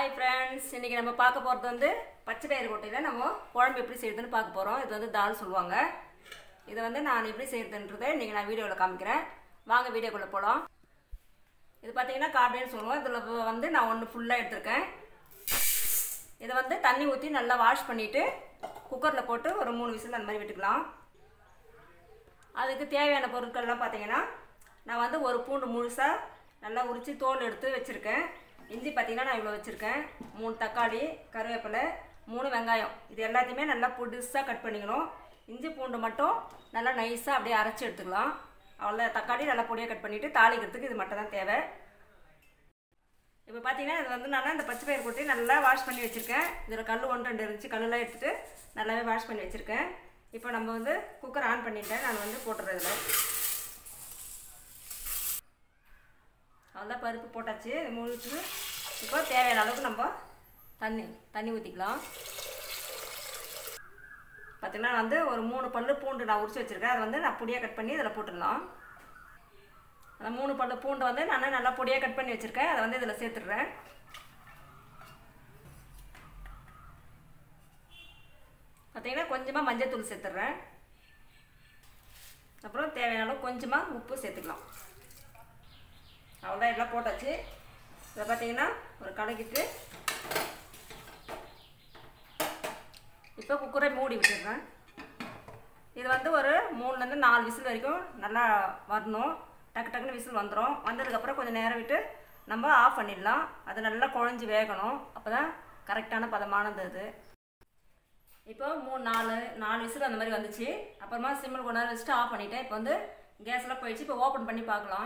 hi friends இன்றைக்கி நம்ம பார்க்க போகிறது வந்து பச்சை பயிறு கொட்டையில் நம்ம குழம்பு எப்படி செய்யுதுன்னு பார்க்க போகிறோம் இது வந்து தால் சொல்லுவாங்க இதை வந்து நான் எப்படி செய்யுதுன்றதை இன்றைக்கி நான் வீடியோவில் காமிக்கிறேன் வாங்க வீடியோக்குள்ளே போகலாம் இது பார்த்தீங்கன்னா கார்டேன்னு சொல்லுவோம் இதில் வந்து நான் ஒன்று ஃபுல்லாக எடுத்திருக்கேன் இதை வந்து தண்ணி ஊற்றி நல்லா வாஷ் பண்ணிவிட்டு குக்கரில் போட்டு ஒரு மூணு விசில் அந்த மாதிரி விட்டுக்கலாம் அதுக்கு தேவையான பொருட்கள்லாம் பார்த்தீங்கன்னா நான் வந்து ஒரு பூண்டு முழுசாக நல்லா உரித்து தோல் எடுத்து வச்சுருக்கேன் இஞ்சி பார்த்தீங்கன்னா நான் இவ்வளோ வச்சுருக்கேன் மூணு தக்காளி கருவேப்பிலை மூணு வெங்காயம் இது எல்லாத்தையுமே நல்லா புதுசாக கட் பண்ணிக்கணும் இஞ்சி பூண்டு மட்டும் நல்லா நைஸாக அப்படியே அரைச்சி எடுத்துக்கலாம் அவ்வளோ தக்காளி நல்லா பொடியாக கட் பண்ணிவிட்டு தாளிக்கிறதுக்கு இது மட்டும் தான் தேவை இப்போ பார்த்தீங்கன்னா இது வந்து நான் இந்த பச்சை பயிர் கொட்டி நல்லா வாஷ் பண்ணி வச்சுருக்கேன் இதில் கல் ஒன்று ரெண்டு இருந்துச்சு கல்லெலாம் எடுத்துகிட்டு நல்லாவே வாஷ் பண்ணி வச்சுருக்கேன் இப்போ நம்ம வந்து குக்கர் ஆன் பண்ணிட்டேன் நான் வந்து போட்டுறேன் இதில் அவ்வளோதான் பருப்பு போட்டாச்சு இது முழுச்சு இப்போ தேவையான அளவுக்கு நம்ம தண்ணி தண்ணி ஊற்றிக்கலாம் பார்த்தீங்கன்னா வந்து ஒரு மூணு பல்லு பூண்டு நான் உரிச்சு வச்சுருக்கேன் அதை வந்து நான் பொடியாக கட் பண்ணி இதில் போட்டுடலாம் அந்த மூணு பல்லு பூண்டு வந்து நான் நல்லா பொடியாக கட் பண்ணி வச்சுருக்கேன் அதை வந்து இதில் சேர்த்துடுறேன் பார்த்தீங்கன்னா கொஞ்சமாக மஞ்சள் தூள் சேர்த்துட்றேன் அப்புறம் தேவையான அளவு கொஞ்சமாக உப்பு சேர்த்துக்கலாம் அவ்வளோதான் எல்லாம் போட்டாச்சு இதை பார்த்தீங்கன்னா ஒரு கலக்கிட்டு இப்போ குக்கரை மூடி விட்டுடுறேன் இது வந்து ஒரு மூணுலேருந்து நாலு விசில் வரைக்கும் நல்லா வரணும் டக்கு டக்குன்னு விசில் வந்துடும் வந்ததுக்கப்புறம் கொஞ்சம் நேரம் விட்டு நம்ம ஆஃப் பண்ணிடலாம் அது நல்லா குழஞ்சி வேகணும் அப்போ தான் கரெக்டான பதமானது அது இப்போ மூணு நாலு நாலு விசில் அந்த மாதிரி வந்துச்சு அப்புறமா சிம்மில் கொஞ்ச நேரம் வச்சுட்டு ஆஃப் பண்ணிட்டேன் இப்போ வந்து கேஸ்லாம் போயிடுச்சு இப்போ ஓப்பன் பண்ணி பார்க்கலாம்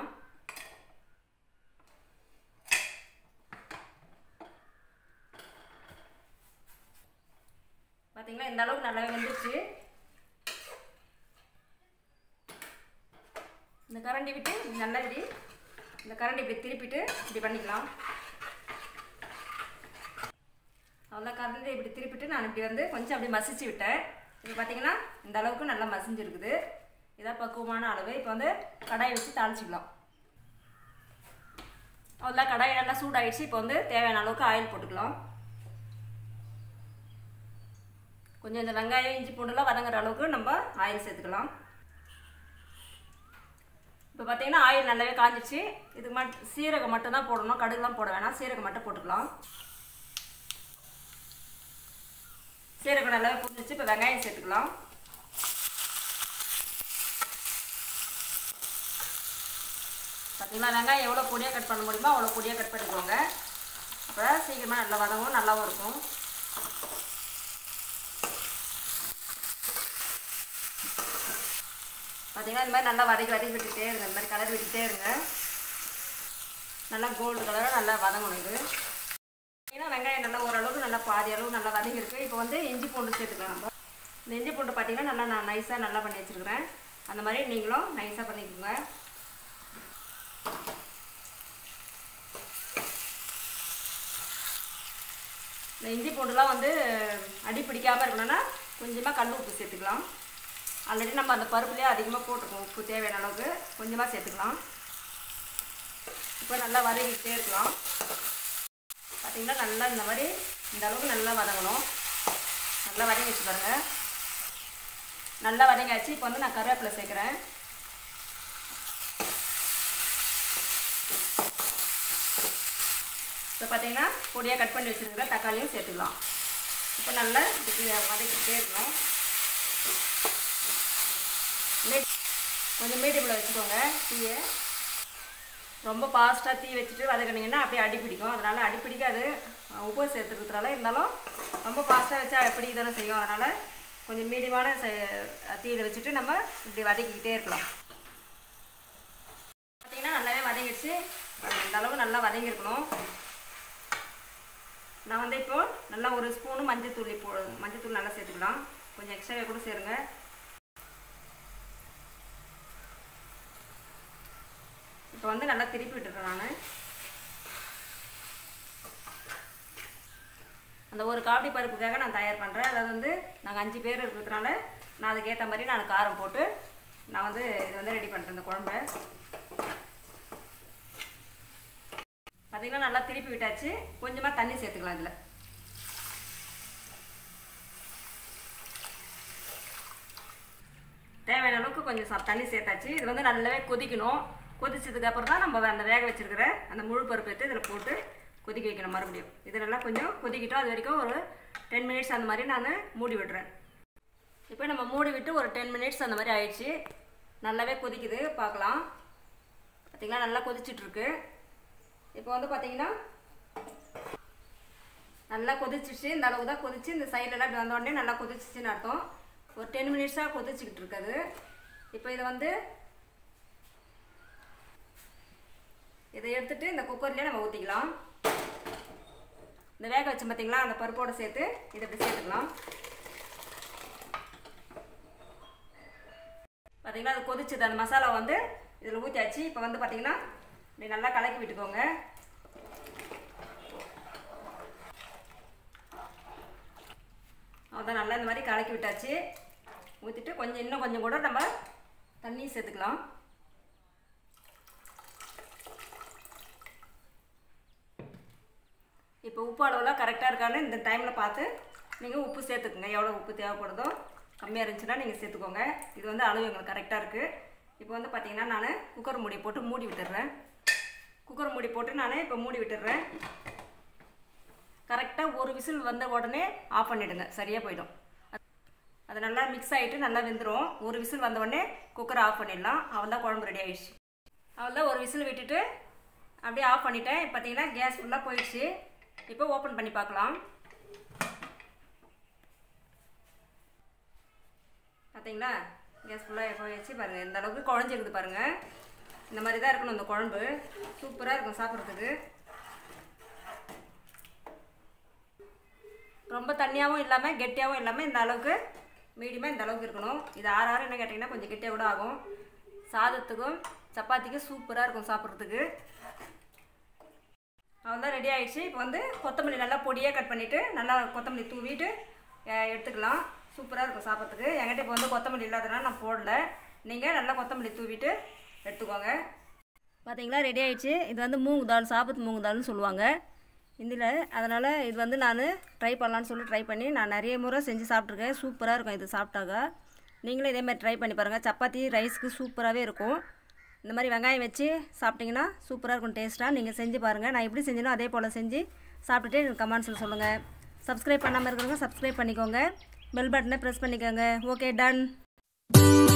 பார்த்தீங்களா இந்த அளவுக்கு நல்லாவே வந்துருச்சு இந்த கரண்டி விட்டு நல்லா இப்படி இந்த கரண்டி இப்படி திருப்பிட்டு இப்படி பண்ணிக்கலாம் அவ்வளோ கரண்டி இப்படி திருப்பிட்டு நான் இப்படி வந்து கொஞ்சம் அப்படி மசிச்சு விட்டேன் இப்போ பார்த்தீங்கன்னா இந்த அளவுக்கு நல்லா மசிஞ்சிருக்குது இதான் பக்குவமான அளவு இப்போ வந்து கடாயை வச்சு தாளிச்சிக்கலாம் அவ்வளோ கடாய் நல்லா சூடாயிடுச்சு இப்போ வந்து தேவையான அளவுக்கு ஆயில் போட்டுக்கலாம் கொஞ்சம் இந்த வெங்காயம் இஞ்சி பூண்டுலாம் வதங்குற அளவுக்கு நம்ம ஆயில் சேர்த்துக்கலாம் இப்போ பார்த்தீங்கன்னா ஆயில் நல்லாவே காஞ்சிச்சு இதுக்கு மட்டும் சீரகம் மட்டும் தான் போடணும் கடுகுலாம் போட வேணாம் சீரகம் மட்டும் போட்டுக்கலாம் சீரகம் நல்லாவே புரிஞ்சிச்சு இப்போ வெங்காயம் சேர்த்துக்கலாம் பார்த்தீங்களா வெங்காயம் எவ்வளோ பொடியாக கட் பண்ண முடியுமோ அவ்வளோ பொடியாக கட் பண்ணிக்கோங்க அப்போ சீக்கிரமாக நல்லா வதங்கும் நல்லாவும் இருக்கும் பார்த்தீங்கன்னா இந்த மாதிரி நல்லா வதக்கி வதக்கி விட்டுட்டே இருங்க இந்த மாதிரி கலர் விட்டுட்டே இருங்க நல்லா கோல்டு கலராக நல்லா வதங்கணும் இது ஏன்னா வெங்காயம் நல்லா ஓரளவுக்கு நல்லா பாதி அளவு நல்லா வதங்கியிருக்கு இப்போ வந்து இஞ்சி பூண்டு சேர்த்துக்கலாம் நம்ம இந்த இஞ்சி பூண்டு பார்த்தீங்கன்னா நல்லா நான் நைஸாக நல்லா பண்ணி வச்சுருக்கிறேன் அந்த மாதிரி நீங்களும் நைஸாக பண்ணிக்கோங்க இந்த இஞ்சி பூண்டுலாம் வந்து அடி பிடிக்காமல் இருக்கணும்னா கொஞ்சமாக கல் உப்பு சேர்த்துக்கலாம் ஆல்ரெடி நம்ம அந்த பருப்புலேயே அதிகமாக போட்டிருக்கோம் உப்பு தேவையான அளவுக்கு கொஞ்சமாக சேர்த்துக்கலாம் இப்போ நல்லா வதக்கிட்டே இருக்கலாம் பார்த்திங்கன்னா நல்லா இந்த மாதிரி இந்த அளவுக்கு நல்லா வதங்கணும் நல்லா வதங்கி வச்சு பாருங்கள் நல்லா வதங்கியாச்சு இப்போ வந்து நான் கருவேப்பிலை சேர்க்குறேன் இப்போ பார்த்தீங்கன்னா பொடியாக கட் பண்ணி வச்சுருக்கிற தக்காளியும் சேர்த்துக்கலாம் இப்போ நல்லா இதுக்கு வதக்கிட்டே இருக்கணும் கொஞ்சம் மீடியமில் வச்சுக்கோங்க தீயை ரொம்ப ஃபாஸ்ட்டாக தீ வச்சுட்டு வதக்கினீங்கன்னா அப்படியே அடி பிடிக்கும் அதனால் அடி பிடிக்காது உப்பு சேர்த்துக்கிறதுனால இருந்தாலும் ரொம்ப ஃபாஸ்ட்டாக வச்சா எப்படி தானே செய்யும் அதனால் கொஞ்சம் மீடியமான தீயில் வச்சுட்டு நம்ம இப்படி வதக்கிக்கிட்டே இருக்கலாம் பார்த்திங்கன்னா நல்லாவே வதங்கிடுச்சு இந்த அளவு நல்லா வதங்கியிருக்கணும் நான் வந்து இப்போது நல்லா ஒரு ஸ்பூனு மஞ்சள் தூள் இப்போ மஞ்சள் தூள் நல்லா சேர்த்துக்கலாம் கொஞ்சம் எக்ஸ்ட்ராவே கூட சேருங்க இப்போ வந்து நல்லா திருப்பி விட்டுறேன் நான் அந்த ஒரு காப்பி பருப்புக்காக நான் தயார் பண்ணுறேன் அதாவது வந்து நாங்கள் அஞ்சு பேர் இருக்கிறதுனால நான் அதுக்கேற்ற மாதிரி நான் காரம் போட்டு நான் வந்து இது வந்து ரெடி பண்ணுறேன் இந்த குழம்ப பார்த்தீங்கன்னா நல்லா திருப்பி விட்டாச்சு கொஞ்சமாக தண்ணி சேர்த்துக்கலாம் இதில் தேவையான அளவுக்கு கொஞ்சம் சா- தண்ணி சேர்த்தாச்சு இது வந்து நல்லாவே கொதிக்கணும் கொதிச்சதுக்கு அப்புறம் தான் நம்ம அந்த வேக வச்சிருக்கிற அந்த முழு பருப்பு எடுத்து இதில் போட்டு கொதிக்க வைக்கணும் மறுபடியும் இது நல்லா கொஞ்சம் கொதிக்கிட்டோம் அது வரைக்கும் ஒரு டென் மினிட்ஸ் அந்த மாதிரி நான் மூடி விடுறேன் இப்போ நம்ம மூடி விட்டு ஒரு டென் மினிட்ஸ் அந்த மாதிரி ஆயிடுச்சு நல்லாவே கொதிக்குது பார்க்கலாம் பார்த்தீங்களா நல்லா கொதிச்சிட்ருக்கு இப்போ வந்து பார்த்தீங்கன்னா நல்லா கொதிச்சிச்சு இந்த அளவுக்கு தான் கொதிச்சு இந்த சைட்லலாம் இப்படி வந்த உடனே நல்லா கொதிச்சிச்சுன்னு அர்த்தம் ஒரு டென் மினிட்ஸாக கொதிச்சுக்கிட்டு இருக்குது இப்போ இதை வந்து இதை எடுத்துட்டு இந்த குக்கர்லேயே நம்ம ஊற்றிக்கலாம் இந்த வேக வச்சு பார்த்தீங்களா அந்த பருப்போட சேர்த்து இதை இப்படி சேர்த்துக்கலாம் பார்த்தீங்களா அது கொதிச்சுது அந்த மசாலா வந்து இதில் ஊற்றியாச்சு இப்போ வந்து பார்த்தீங்கன்னா இப்படி நல்லா கலக்கி விட்டுக்கோங்க அதான் நல்லா இந்த மாதிரி கலக்கி விட்டாச்சு ஊற்றிட்டு கொஞ்சம் இன்னும் கொஞ்சம் கூட நம்ம தண்ணி சேர்த்துக்கலாம் இப்போ உப்பு அளவுலாம் கரெக்டாக இருக்கான்னு இந்த டைமில் பார்த்து நீங்கள் உப்பு சேர்த்துக்குங்க எவ்வளோ உப்பு தேவைப்படுதோ கம்மியாக இருந்துச்சுன்னா நீங்கள் சேர்த்துக்கோங்க இது வந்து அளவு எங்களுக்கு கரெக்டாக இருக்குது இப்போ வந்து பார்த்தீங்கன்னா நான் குக்கர் மூடி போட்டு மூடி விட்டுடுறேன் குக்கர் மூடி போட்டு நான் இப்போ மூடி விட்டுடுறேன் கரெக்டாக ஒரு விசில் வந்த உடனே ஆஃப் பண்ணிவிடுங்க சரியாக போயிடும் அது நல்லா மிக்ஸ் ஆகிட்டு நல்லா வெந்துடும் ஒரு விசில் வந்த உடனே குக்கரை ஆஃப் பண்ணிடலாம் அவள் தான் குழம்பு ரெடி ஆயிடுச்சு அவள் தான் ஒரு விசில் விட்டுட்டு அப்படியே ஆஃப் பண்ணிட்டேன் இப்போ பார்த்தீங்கன்னா கேஸ் ஃபுல்லாக போயிடுச்சு இப்போ ஓப்பன் பண்ணி பார்க்கலாம் பார்த்தீங்களா கேஸ் ஃபுல்லாக போயிடுச்சு பாருங்கள் இந்த அளவுக்கு குழஞ்சிருக்குது பாருங்கள் இந்த மாதிரி தான் இருக்கணும் இந்த குழம்பு சூப்பராக இருக்கும் சாப்பிட்றதுக்கு ரொம்ப தண்ணியாகவும் இல்லாமல் கெட்டியாகவும் இல்லாமல் இந்த அளவுக்கு மீடியமாக இந்த அளவுக்கு இருக்கணும் இது ஆறு ஆறு என்ன கேட்டிங்கன்னா கொஞ்சம் கெட்டியாக கூட ஆகும் சாதத்துக்கும் சப்பாத்திக்கும் சூப்பராக இருக்கும் சாப்பிட்றதுக்கு அவ்வளோதான் ரெடி ஆயிடுச்சு இப்போ வந்து கொத்தமல்லி நல்லா பொடியாக கட் பண்ணிவிட்டு நல்லா கொத்தமல்லி தூவிட்டு அஹ், எடுத்துக்கலாம் சூப்பராக இருக்கும் சாப்பிட்றதுக்கு என்கிட்ட இப்போ வந்து கொத்தமல்லி இல்லாதனால நான் போடல நீங்கள் நல்லா கொத்தமல்லி தூவிட்டு எடுத்துக்கோங்க பார்த்தீங்களா ரெடி ஆயிடுச்சு இது வந்து மூங்கு தால் சாபத்து மூங்கு தால்னு சொல்லுவாங்க இதில் அதனால் இது வந்து நான் ட்ரை பண்ணலான்னு சொல்லி ட்ரை பண்ணி நான் நிறைய முறை செஞ்சு சாப்பிட்ருக்கேன் சூப்பராக இருக்கும் இது சாப்பிட்டாக்கா நீங்களும் இதே மாதிரி ட்ரை பண்ணி பாருங்கள் சப்பாத்தி ரைஸ்க்கு சூப்பராகவே இருக்கும் இந்த மாதிரி வெங்காயம் வச்சு சாப்பிட்டிங்கன்னா சூப்பராக இருக்கும் டேஸ்ட்டாக நீங்கள் செஞ்சு பாருங்கள் நான் எப்படி செஞ்சேனோ அதே போல் செஞ்சு சாப்பிட்டுட்டு எனக்கு கமெண்ட்ஸில் சொல்லுங்கள் சப்ஸ்கிரைப் பண்ணாமல் இருக்கிறவங்க சப்ஸ்கிரைப் பண்ணிக்கோங்க பெல் பட்டனை ப்ரெஸ் பண்ணிக்கோங்க ஓகே டன்